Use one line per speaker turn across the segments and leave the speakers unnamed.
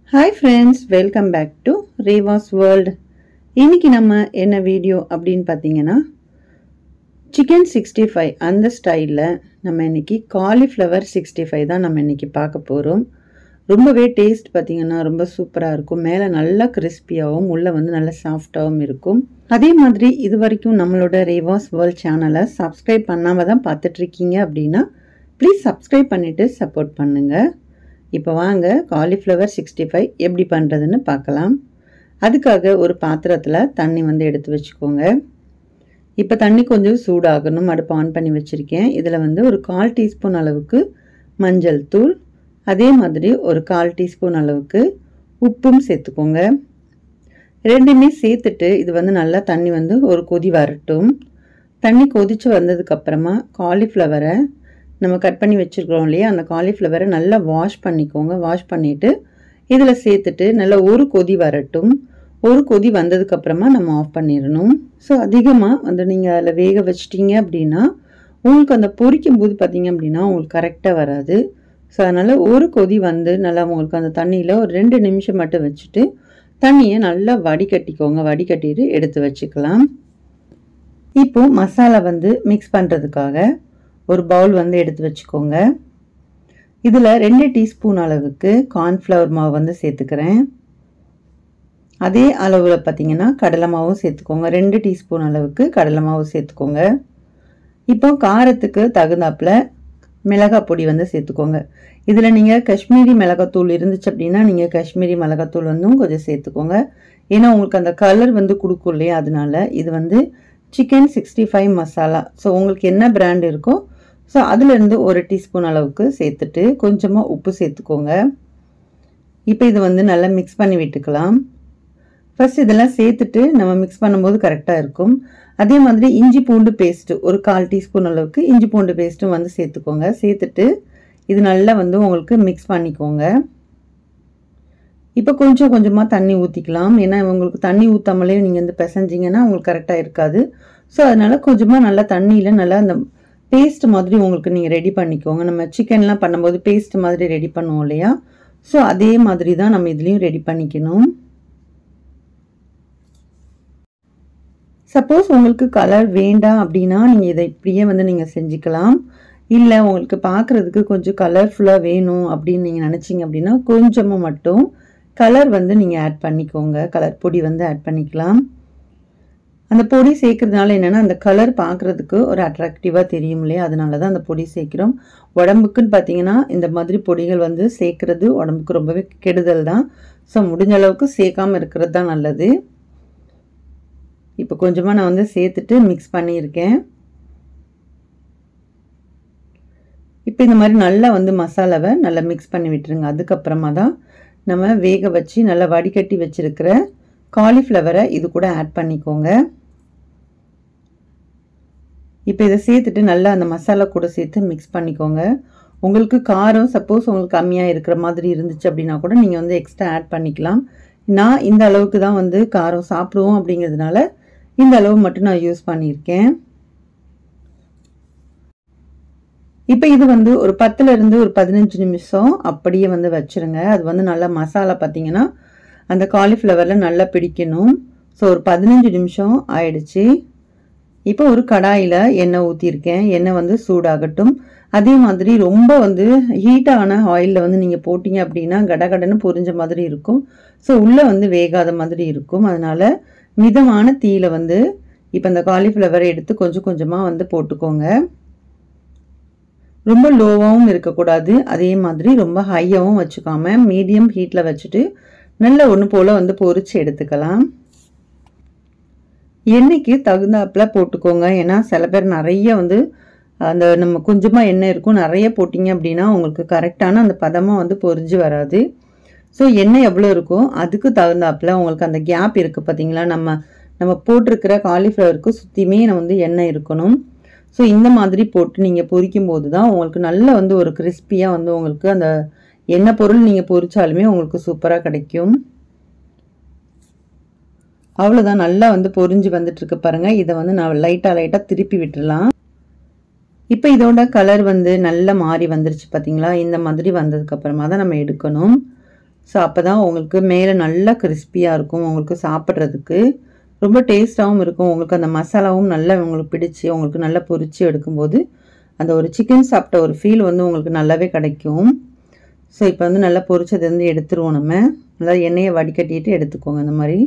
hi friends welcome back to Reva's world இன்னைக்கு நம்ம என்ன வீடியோ அப்படின்னு பார்த்தீங்கன்னா சிக்கன் சிக்ஸ்டி ஃபைவ் அந்த ஸ்டைலில் நம்ம இன்னைக்கு காலிஃப்ளவர் சிக்ஸ்டி ஃபைவ் தான் நம்ம இன்னைக்கு பார்க்க போகிறோம் ரொம்பவே டேஸ்ட் பார்த்தீங்கன்னா ரொம்ப சூப்பராக இருக்கும் மேலே நல்லா கிறிஸ்பியாகவும் உள்ளே வந்து நல்லா சாஃப்டாகவும் இருக்கும் அதே மாதிரி இது வரைக்கும் நம்மளோட ரேவாஸ் வேர்ல்ட் சேனலை சப்ஸ்கிரைப் பண்ணாமல் தான் பார்த்துட்ருக்கீங்க அப்படின்னா ப்ளீஸ் சப்ஸ்கிரைப் பண்ணிவிட்டு சப்போர்ட் பண்ணுங்கள் இப்போ வாங்க காலிஃப்ளவர் சிக்ஸ்டி ஃபைவ் எப்படி பண்ணுறதுன்னு பார்க்கலாம் அதுக்காக ஒரு பாத்திரத்தில் தண்ணி வந்து எடுத்து வச்சுக்கோங்க இப்போ தண்ணி கொஞ்சம் சூடாகணும் அடுப்பு ஆன் பண்ணி வச்சுருக்கேன் இதில் வந்து ஒரு கால் டீஸ்பூன் அளவுக்கு மஞ்சள் தூள் அதே மாதிரி ஒரு கால் டீஸ்பூன் அளவுக்கு உப்பும் சேர்த்துக்கோங்க ரெண்டுமே சேர்த்துட்டு இது வந்து நல்லா தண்ணி வந்து ஒரு கொதி வரட்டும் தண்ணி கொதித்து வந்ததுக்கப்புறமா காலிஃப்ளவரை நம்ம கட் பண்ணி வச்சுருக்கிறோம் இல்லையா அந்த காலிஃப்ளவரை நல்லா வாஷ் பண்ணிக்கோங்க வாஷ் பண்ணிவிட்டு இதில் சேர்த்துட்டு நல்லா ஒரு கொதி வரட்டும் ஒரு கொதி வந்ததுக்கப்புறமா நம்ம ஆஃப் பண்ணிடணும் ஸோ அதிகமாக வந்து நீங்கள் அதில் வேக வச்சிட்டிங்க அப்படின்னா உங்களுக்கு அந்த பொரிக்கும் போது பார்த்தீங்க அப்படின்னா உங்களுக்கு கரெக்டாக வராது ஸோ அதனால் ஒரு கொதி வந்து நல்லா உங்களுக்கு அந்த தண்ணியில் ஒரு ரெண்டு நிமிஷம் மட்டும் வச்சுட்டு தண்ணியை நல்லா வடிகட்டிக்கோங்க வடிகட்டிட்டு எடுத்து வச்சுக்கலாம் இப்போ மசாலா வந்து மிக்ஸ் பண்ணுறதுக்காக ஒரு பவுல் வந்து எடுத்து வச்சுக்கோங்க இதில் ரெண்டு டீஸ்பூன் அளவுக்கு கார்ன்ஃப்ளவர் மாவு வந்து சேர்த்துக்கிறேன் அதே அளவில் பார்த்தீங்கன்னா கடலை மாவும் சேர்த்துக்கோங்க ரெண்டு டீஸ்பூன் அளவுக்கு கடலை மாவு சேர்த்துக்கோங்க இப்போ காரத்துக்கு தகுந்தாப்பில் மிளகாய் பொடி வந்து சேர்த்துக்கோங்க இதில் நீங்கள் காஷ்மீரி மிளகாத்தூள் இருந்துச்சு அப்படின்னா நீங்கள் காஷ்மீரி மிளகாத்தூள் வந்தும் கொஞ்சம் சேர்த்துக்கோங்க ஏன்னா உங்களுக்கு அந்த கலர் வந்து கொடுக்கும் இல்லையா அதனால இது வந்து chicken sixty five masala so உங்களுக்கு என்ன பிராண்ட் இருக்கோ ஸோ அதுலேருந்து ஒரு டீஸ்பூன் அளவுக்கு சேர்த்துட்டு கொஞ்சமாக உப்பு சேர்த்துக்கோங்க இப்போ இது வந்து நல்லா மிக்ஸ் பண்ணி விட்டுக்கலாம் ஃபஸ்ட் இதெல்லாம் சேர்த்துட்டு நம்ம மிக்ஸ் பண்ணும்போது கரெக்டாக இருக்கும் அதே மாதிரி இஞ்சி பூண்டு பேஸ்ட்டு ஒரு கால் டீஸ்பூன் அளவுக்கு இஞ்சி பூண்டு பேஸ்ட்டும் வந்து சேர்த்துக்கோங்க சேர்த்துட்டு இது நல்லா வந்து உங்களுக்கு மிக்ஸ் பண்ணிக்கோங்க இப்போ கொஞ்சம் கொஞ்சமாக தண்ணி ஊற்றிக்கலாம் ஏன்னா உங்களுக்கு தண்ணி ஊற்றாமலே நீங்கள் வந்து பிசைஞ்சிங்கன்னா உங்களுக்கு கரெக்டாக இருக்காது ஸோ அதனால் கொஞ்சமாக நல்லா தண்ணியில் நல்லா அந்த பேஸ்ட் மாதிரி உங்களுக்கு நீங்கள் ரெடி பண்ணிக்கோங்க நம்ம சிக்கன்லாம் பண்ணும்போது பேஸ்ட் மாதிரி ரெடி பண்ணுவோம் இல்லையா ஸோ அதே மாதிரி தான் நம்ம இதுலேயும் ரெடி பண்ணிக்கணும் சப்போஸ் உங்களுக்கு கலர் வேண்டாம் அப்படின்னா நீங்கள் இதை இப்படியே வந்து நீங்கள் செஞ்சுக்கலாம் இல்லை உங்களுக்கு பார்க்குறதுக்கு கொஞ்சம் கலர்ஃபுல்லாக வேணும் அப்படின்னு நீங்கள் நினச்சிங்க அப்படின்னா கொஞ்சமாக மட்டும் கலர் வந்து நீங்கள் ஆட் பண்ணிக்கோங்க கலர் பொடி வந்து ஆட் பண்ணிக்கலாம் அந்த பொடி சேர்க்கறதுனால என்னென்னா அந்த கலர் பார்க்குறதுக்கு ஒரு அட்ராக்டிவாக தெரியும் இல்லையா அதனால தான் அந்த பொடி சேர்க்குறோம் உடம்புக்குன்னு பார்த்தீங்கன்னா இந்த மாதிரி பொடிகள் வந்து சேர்க்குறது உடம்புக்கு ரொம்பவே கெடுதல் தான் ஸோ முடிஞ்ச அளவுக்கு சேர்க்காமல் இருக்கிறது தான் நல்லது இப்போ கொஞ்சமாக நான் வந்து சேர்த்துட்டு மிக்ஸ் பண்ணியிருக்கேன் இப்போ இந்த மாதிரி நல்லா வந்து மசாலாவை நல்லா மிக்ஸ் பண்ணி விட்டுருங்க அதுக்கப்புறமா தான் நம்ம வேக வச்சு நல்லா வடிகட்டி வச்சுருக்கிற காலிஃப்ளவரை இது கூட ஆட் பண்ணிக்கோங்க இப்போ இதை சேர்த்துட்டு நல்லா அந்த மசாலா கூட சேர்த்து மிக்ஸ் பண்ணிக்கோங்க உங்களுக்கு காரம் சப்போஸ் உங்களுக்கு கம்மியாக இருக்கிற மாதிரி இருந்துச்சு அப்படின்னா கூட நீங்கள் வந்து எக்ஸ்ட்ரா ஆட் பண்ணிக்கலாம் நான் இந்த அளவுக்கு தான் வந்து காரம் சாப்பிடுவோம் அப்படிங்கிறதுனால இந்த அளவு மட்டும் நான் யூஸ் பண்ணியிருக்கேன் இப்போ இது வந்து ஒரு பத்துலேருந்து ஒரு பதினஞ்சு நிமிஷம் அப்படியே வந்து வச்சுருங்க அது வந்து நல்லா மசாலா பார்த்தீங்கன்னா அந்த காலிஃப்ளவரில் நல்லா பிடிக்கணும் ஸோ ஒரு பதினஞ்சு நிமிஷம் ஆயிடுச்சு இப்போ ஒரு கடாயில் எண்ணெய் ஊற்றிருக்கேன் எண்ணெய் வந்து சூடாகட்டும் அதே மாதிரி ரொம்ப வந்து ஹீட்டான ஆயிலில் வந்து நீங்கள் போட்டிங்க அப்படின்னா கடகடன்னு பொரிஞ்ச மாதிரி இருக்கும் ஸோ உள்ளே வந்து வேகாத மாதிரி இருக்கும் அதனால் மிதமான தீயில வந்து இப்போ இந்த காலிஃப்ளவரை எடுத்து கொஞ்சம் கொஞ்சமாக வந்து போட்டுக்கோங்க ரொம்ப லோவாகவும் இருக்கக்கூடாது அதே மாதிரி ரொம்ப ஹையாகவும் வச்சுக்காம மீடியம் ஹீட்டில் வச்சுட்டு நல்ல ஒன்று போல் வந்து பொரிச்சு எடுத்துக்கலாம் எண்ணெய்க்கு தகுந்தாப்பில் போட்டுக்கோங்க ஏன்னா சில பேர் நிறைய வந்து அந்த நம்ம கொஞ்சமாக எண்ணெய் இருக்கும் நிறைய போட்டிங்க அப்படின்னா உங்களுக்கு கரெக்டான அந்த பதமாக வந்து பொரிஞ்சு வராது ஸோ எண்ணெய் எவ்வளோ இருக்கோ அதுக்கு தகுந்தாப்பில் உங்களுக்கு அந்த கேப் இருக்குது பார்த்தீங்களா நம்ம நம்ம போட்டிருக்கிற காலிஃப்ளவருக்கு சுற்றியுமே வந்து எண்ணெய் இருக்கணும் ஸோ இந்த மாதிரி போட்டு நீங்கள் பொரிக்கும் போது தான் உங்களுக்கு நல்ல வந்து ஒரு கிறிஸ்பியாக வந்து உங்களுக்கு அந்த என்ன பொருள் நீங்கள் பொரிச்சாலுமே உங்களுக்கு சூப்பராக கிடைக்கும் அவ்வளோதான் நல்லா வந்து பொரிஞ்சு வந்துட்டுருக்கு பாருங்கள் இதை வந்து நான் லைட்டாக லைட்டாக திருப்பி விட்டுடலாம் இப்போ இதோட கலர் வந்து நல்லா மாறி வந்துருச்சு பார்த்தீங்களா இந்த மாதிரி வந்ததுக்கப்புறமா தான் நம்ம எடுக்கணும் ஸோ அப்போ தான் உங்களுக்கு மேலே நல்லா கிறிஸ்பியாக இருக்கும் உங்களுக்கு சாப்பிட்றதுக்கு ரொம்ப டேஸ்ட்டாகவும் இருக்கும் உங்களுக்கு அந்த மசாலாவும் நல்லா உங்களுக்கு பிடிச்சி உங்களுக்கு நல்லா பொரிச்சு எடுக்கும்போது அந்த ஒரு சிக்கன் சாப்பிட்ட ஒரு ஃபீல் வந்து உங்களுக்கு நல்லாவே கிடைக்கும் ஸோ இப்போ வந்து நல்லா பொரிச்சது வந்து எடுத்துருவோம் நம்ம நல்லா எண்ணெயை வடிகட்டிட்டு எடுத்துக்கோங்க அந்த மாதிரி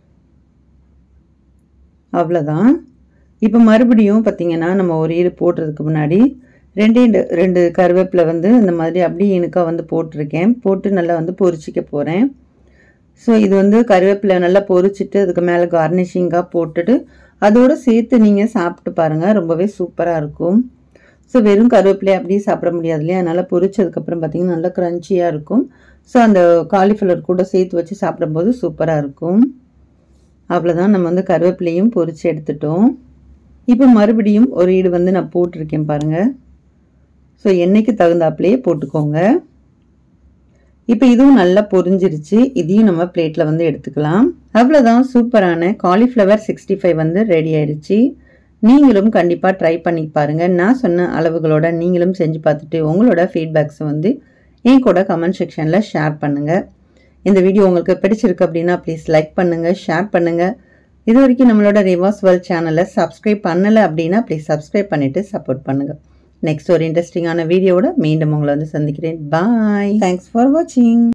அவ்வளோதான் இப்போ மறுபடியும் பார்த்தீங்கன்னா நம்ம ஒரு ஈடு போடுறதுக்கு முன்னாடி ரெண்டே ரெண்டு- ரெண்டு கருவேப்பிலை வந்து இந்த மாதிரி அப்படியே இனுக்காக வந்து போட்டிருக்கேன் போட்டு நல்லா வந்து பொரிச்சிக்க போகிறேன் ஸோ இது வந்து கருவேப்பிலை நல்லா பொரிச்சிட்டு அதுக்கு மேலே கார்னிஷிங்காக போட்டுட்டு அதோடு சேர்த்து நீங்கள் சாப்பிட்டு பாருங்கள் ரொம்பவே சூப்பராக இருக்கும் ஸோ வெறும் கருவேப்பிலையை அப்படியே சாப்பிட முடியாது இல்லையா அதனால் பொரிச்சதுக்கப்புறம் பார்த்தீங்கன்னா நல்லா க்ரன்ச்சியாக இருக்கும் ஸோ அந்த காலிஃப்ளவர் கூட சேர்த்து வச்சு சாப்பிடும்போது சூப்பராக இருக்கும் அவ்வளோதான் நம்ம வந்து கருவேப்பிலையும் பொரிச்சு எடுத்துட்டோம் இப்போ மறுபடியும் ஒரு ஈடு வந்து நான் போட்டிருக்கேன் பாருங்கள் ஸோ எண்ணெய்க்கு தகுந்தாப்புலேயே போட்டுக்கோங்க இப்போ இதுவும் நல்லா பொரிஞ்சிருச்சு இதையும் நம்ம பிளேட்டில் வந்து எடுத்துக்கலாம் அவ்வளோதான் சூப்பரான காலிஃப்ளவர் சிக்ஸ்டி ஃபைவ் வந்து ரெடி ஆயிடுச்சு நீங்களும் கண்டிப்பாக ட்ரை பண்ணி பாருங்கள் நான் சொன்ன அளவுகளோட நீங்களும் செஞ்சு பார்த்துட்டு உங்களோட ஃபீட்பேக்ஸை வந்து என் கூட கமெண்ட் செக்ஷனில் ஷேர் பண்ணுங்கள் இந்த வீடியோ உங்களுக்கு பிடிச்சிருக்கு அப்படின்னா ப்ளீஸ் லைக் பண்ணுங்கள் ஷேர் பண்ணுங்கள் இது வரைக்கும் நம்மளோட ரிவாஸ் வேர்ல்ட் சேனலை சப்ஸ்கிரைப் பண்ணலை அப்படின்னா ப்ளீஸ் சப்ஸ்கிரைப் பண்ணிவிட்டு சப்போர்ட் பண்ணுங்கள் நெக்ஸ்ட் ஒரு இன்ட்ரெஸ்டிங்கான வீடியோவோட மீண்டும் உங்களை வந்து சந்திக்கிறேன் பாய் தேங்க்ஸ் ஃபார் வாட்சிங்